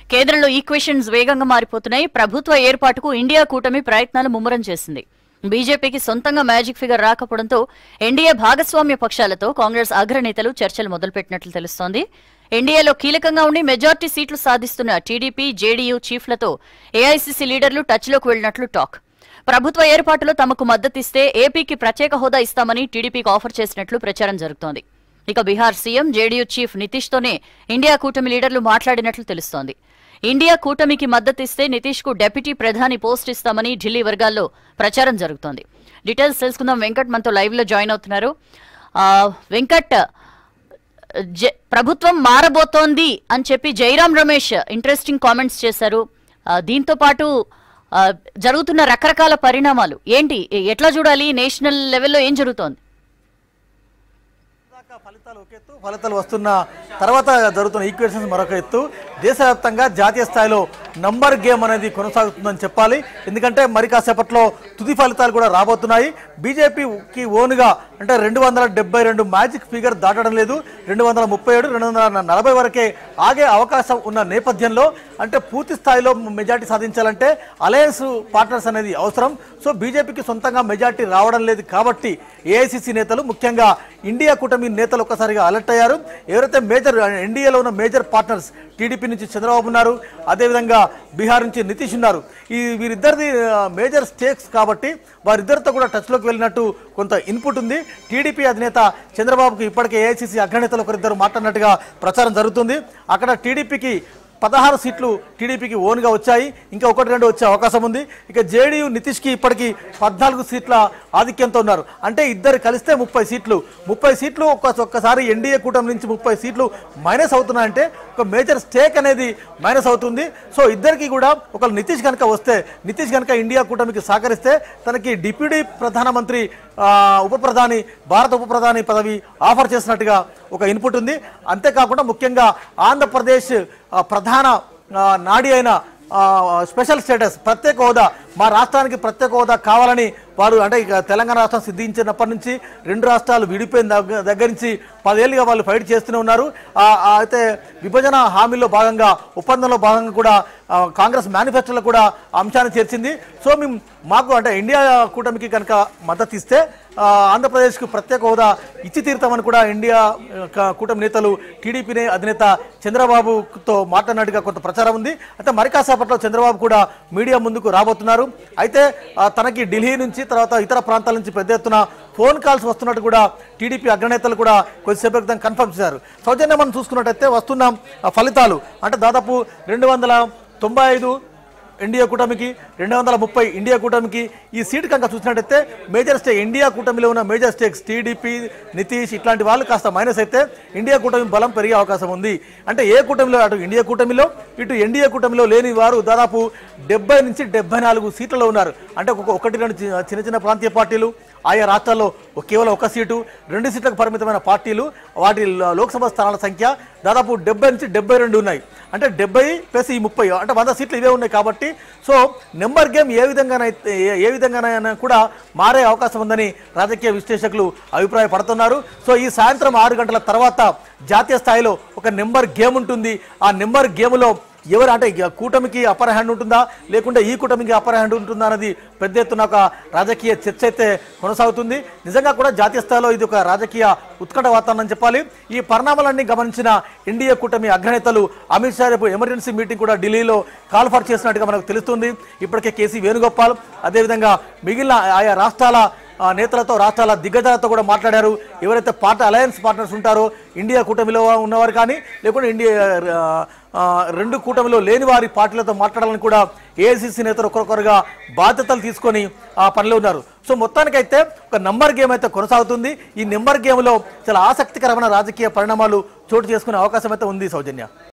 కేంద్రంలో ఈక్వేషన్స్ వేగంగా మారిపోతున్నాయి ప్రభుత్వ ఏర్పాటుకు ఇండియా కూటమి ప్రయత్నాలు ముమ్మరం చేసింది బీజేపీకి సొంతంగా మ్యాజిక్ ఫిగర్ రాకపోవడంతో ఎన్డీఏ భాగస్వామ్య పక్షాలతో కాంగ్రెస్ అగ్రనేతలు చర్చలు మొదలుపెట్టినట్లు తెలుస్తోంది ఎన్డీఏలో కీలకంగా ఉండి మెజార్టీ సీట్లు సాధిస్తున్న టీడీపీ జేడీయూ చీఫ్లతో ఏఐసీసీ లీడర్లు టచ్లోకి వెళ్లినట్లు టాక్ ప్రభుత్వ ఏర్పాటులో తమకు మద్దతిస్తే ఏపీకి ప్రత్యేక హోదా ఇస్తామని టీడీపీకి ఆఫర్ చేసినట్లు ప్రచారం జరుగుతోంది ఇక Bihar CM JDU chief Nitish తోనే ఇండియా కూటమి లీడర్లు మాట్లాడినట్లు తెలుస్తోంది ఇండియా కూటమికి మద్దతిస్తే నితీష్ కు డెప్యూటీ ప్రధాని పోస్ట్ ఇస్తామని ఢిల్లీ వర్గాల్లో ప్రచారం జరుగుతోంది డీటెయిల్స్ తెలుసుకుందాం వెంకట్ మనతో లైవ్ లో జాయిన్ అవుతున్నారు ఆ, వెంకట్ జ- ప్రభుత్వం మారబోతోంది అని చెప్పి జైరాం రమేష్ ఇంట్రెస్టింగ్ కామెంట్స్ చేశారు ఆ, దీంతో పాటు ఆ, జరుగుతున్న రకరకాల పరిణామాలు ఏంటి ఎట్లా చూడాలి నేషనల్ లెవెల్లో ఏం జరుగుతోంది దాకా ఫలితాలు ఒక ఎత్తు ఫలితాలు వస్తున్న తర్వాత జరుగుతున్న ఈక్వేషన్స్ మరొక ఎత్తు దేశవ్యాప్తంగా జాతీయ స్థాయిలో నంబర్ గేమ్ అనేది కొనసాగుతుందని చెప్పాలి ఎందుకంటే మరి కాసేపట్లో తుది ఫలితాలు కూడా రాబోతున్నాయి బీజేపీకి ఓనుగా అంటే రెండు వందల డెబ్బై రెండు మ్యాజిక్ ఫిగర్ దాటడం లేదు రెండు వందల ముప్పై ఏడు రెండు వందల నలభై వరకే ఆగే అవకాశం ఉన్న నేపథ్యంలో అంటే పూర్తి స్థాయిలో మెజార్టీ సాధించాలంటే అలయన్స్ పార్ట్నర్స్ అనేది అవసరం సో బీజేపీకి సొంతంగా మెజార్టీ రావడం లేదు కాబట్టి ఏఐసిసి నేతలు ముఖ్యంగా ఇండియా కూటమి నేతలు ఒక్కసారిగా అలర్ట్ అయ్యారు ఎవరైతే మేజర్ ఎన్డీఏలో ఉన్న మేజర్ పార్ట్నర్స్ టీడీపీ నుంచి చంద్రబాబు ఉన్నారు అదేవిధంగా బీహార్ నుంచి నితీష్ ఉన్నారు ఈ వీరిద్దరిది ఆ, మేజర్ స్టేక్స్ కాబట్టి వారిద్దరితో కూడా టచ్లోకి వెళ్ళినట్టు కొంత ఇన్పుట్ ఉంది టీడీపీ అధినేత చంద్రబాబుకి ఇప్పటికే ఏఐసిసి అగ్రనేతలు ఒకరిద్దరు మాట్లాడినట్టుగా ప్రచారం జరుగుతుంది అక్కడ టీడీపీకి పదహారు సీట్లు టీడీపీకి ఓన్గా వచ్చాయి ఇంకా ఒకటి రెండు వచ్చే అవకాశం ఉంది ఇక జేడీయూ నితీష్కి ఇప్పటికీ పద్నాలుగు సీట్ల ఆధిక్యంతో ఉన్నారు అంటే ఇద్దరు కలిస్తే ముప్పై సీట్లు ముప్పై సీట్లు ఒక్క ఒక్కసారి ఎన్డీఏ కూటమి నుంచి ముప్పై సీట్లు మైనస్ అవుతున్నాయంటే ఒక మేజర్ స్టేక్ అనేది మైనస్ అవుతుంది సో ఇద్దరికి కూడా ఒక నితీష్ కనుక వస్తే నితీష్ కనుక ఇండియా కూటమికి సహకరిస్తే తనకి డిప్యూటీ ప్రధానమంత్రి ఆ, ఉప ప్రధాని భారత ఉప ప్రధాని పదవి ఆఫర్ చేసినట్టుగా ఒక ఇన్పుట్ ఉంది అంతేకాకుండా ముఖ్యంగా ఆంధ్రప్రదేశ్ ఆ, ప్రధాన ఆ, నాడి అయిన ఆ, స్పెషల్ స్టేటస్ ప్రత్యేక హోదా మా రాష్ట్రానికి ప్రత్యేక హోదా కావాలని వారు అంటే ఇక తెలంగాణ రాష్ట్రం సిద్ధించినప్పటి నుంచి రెండు రాష్ట్రాలు విడిపోయిన దగ్గ- దగ్గర నుంచి పదేళ్ళుగా వాళ్ళు ఫైట్ చేస్తూనే ఉన్నారు ఆ, ఆ, అయితే విభజన హామీలో భాగంగా ఒప్పందంలో భాగంగా కూడా ఆ, కాంగ్రెస్ మేనిఫెస్టోలో కూడా ఆ అంశాన్ని చేర్చింది సో మేము మాకు అంటే ఇండియా కూటమికి కనుక మద్దతు ఇస్తే ఆ, ఆంధ్రప్రదేశ్కు ప్రత్యేక హోదా ఇచ్చి తీరుతామని కూడా ఇండియా ఆ, క- కూటమి నేతలు టీడీపీ అధినేత చంద్రబాబుతో మాట్లాడినట్టుగా కొంత ప్రచారం ఉంది అయితే మరి కాసేపట్లో చంద్రబాబు కూడా మీడియా ముందుకు రాబోతున్నారు అయితే ఆ, తనకి ఢిల్లీ నుంచి తర్వాత ఇతర ప్రాంతాల నుంచి పెద్ద ఎత్తున ఫోన్ కాల్స్ వస్తున్నట్టు కూడా టీడీపీ అగ్రనేతలు కూడా కొద్దిసేపు క్రితం కన్ఫర్మ్ చేశారు సౌజన్యం మనం చూసుకున్నట్టయితే వస్తున్న ఆ, ఫలితాలు అంటే దాదాపు రెండు వందల తొంభై ఐదు ఇండియా కూటమికి రెండు వందల ముప్పై ఇండియా కూటమికి ఈ సీట్ కనుక చూసినట్టయితే మేజర్ స్టేక్ ఇండియా కూటమిలో ఉన్న మేజర్ స్టేక్స్ టీడీపీ నితీష్ ఇట్లాంటి వాళ్ళు కాస్త మైనస్ అయితే ఇండియా కూటమి బలం పెరిగే అవకాశం ఉంది అంటే ఏ కూటమిలో అటు ఇండియా కూటమిలో ఇటు ఎన్డీఏ కూటమిలో లేని వారు దాదాపు డెబ్బై నుంచి డెబ్బై నాలుగు సీట్లలో ఉన్నారు అంటే ఒక్కొక్క ఒకటి రెండు చి- చిన్న చిన్న ప్రాంతీయ పార్టీలు ఆయా రాష్ట్రాల్లో ఒక- కేవలం ఒక సీటు రెండు సీట్లకు పరిమితమైన పార్టీలు వాటి లో- లోక్సభ స్థానాల సంఖ్య దాదాపు డెబ్బై నుంచి డెబ్బై రెండు ఉన్నాయి అంటే డెబ్బై ప్లస్ ఈ ముప్పై అంటే వంద సీట్లు ఇవే ఉన్నాయి కాబట్టి సో నెంబర్ గేమ్ ఏ విధంగానైతే ఏ- ఏ విధంగానైనా కూడా మారే అవకాశం ఉందని రాజకీయ విశ్లేషకులు అభిప్రాయపడుతున్నారు సో ఈ సాయంత్రం ఆరు గంటల తర్వాత జాతీయ స్థాయిలో ఒక నెంబర్ గేమ్ ఉంటుంది ఆ నెంబర్ గేమ్లో ఎవరు అంటే ఇక కూటమికి అప్పర్ హ్యాండ్ ఉంటుందా లేకుంటే ఈ కూటమికి అప్పర్ హ్యాండ్ ఉంటుందా అనేది పెద్ద ఎత్తున ఒక రాజకీయ చర్చ అయితే కొనసాగుతుంది నిజంగా కూడా జాతీయ స్థాయిలో ఇది ఒక రాజకీయ ఉత్కంఠ వాతావరణం చెప్పాలి ఈ పరిణామాలన్నీ గమనించిన ఎన్డీఏ కూటమి అగ్రనేతలు అమిత్ షా రేపు ఎమర్జెన్సీ మీటింగ్ కూడా ఢిల్లీలో కాల్ఫర్ చేసినట్టుగా మనకు తెలుస్తుంది ఇప్పటికే కేసీ వేణుగోపాల్ అదేవిధంగా మిగిలిన ఆయా రాష్ట్రాల ఆ, నేతలతో రాష్ట్రాల దిగ్గజాలతో కూడా మాట్లాడారు ఎవరైతే పార్టీ అలయన్స్ పార్ట్నర్స్ ఉంటారో ఇండియా కూటమిలో ఉన్నవారు కానీ లేకుంటే ఇండియా ఆ, ఆ, రెండు కూటమిలో లేని వారి పార్టీలతో మాట్లాడాలని కూడా ఏఐసిసి నేతలు ఒకరొకరుగా బాధ్యతలు తీసుకొని ఆ పనిలో ఉన్నారు సో మొత్తానికైతే ఒక నెంబర్ గేమ్ అయితే కొనసాగుతుంది ఈ నెంబర్ గేమ్లో చాలా ఆసక్తికరమైన రాజకీయ పరిణామాలు చోటు చేసుకునే అవకాశం అయితే ఉంది సౌజన్య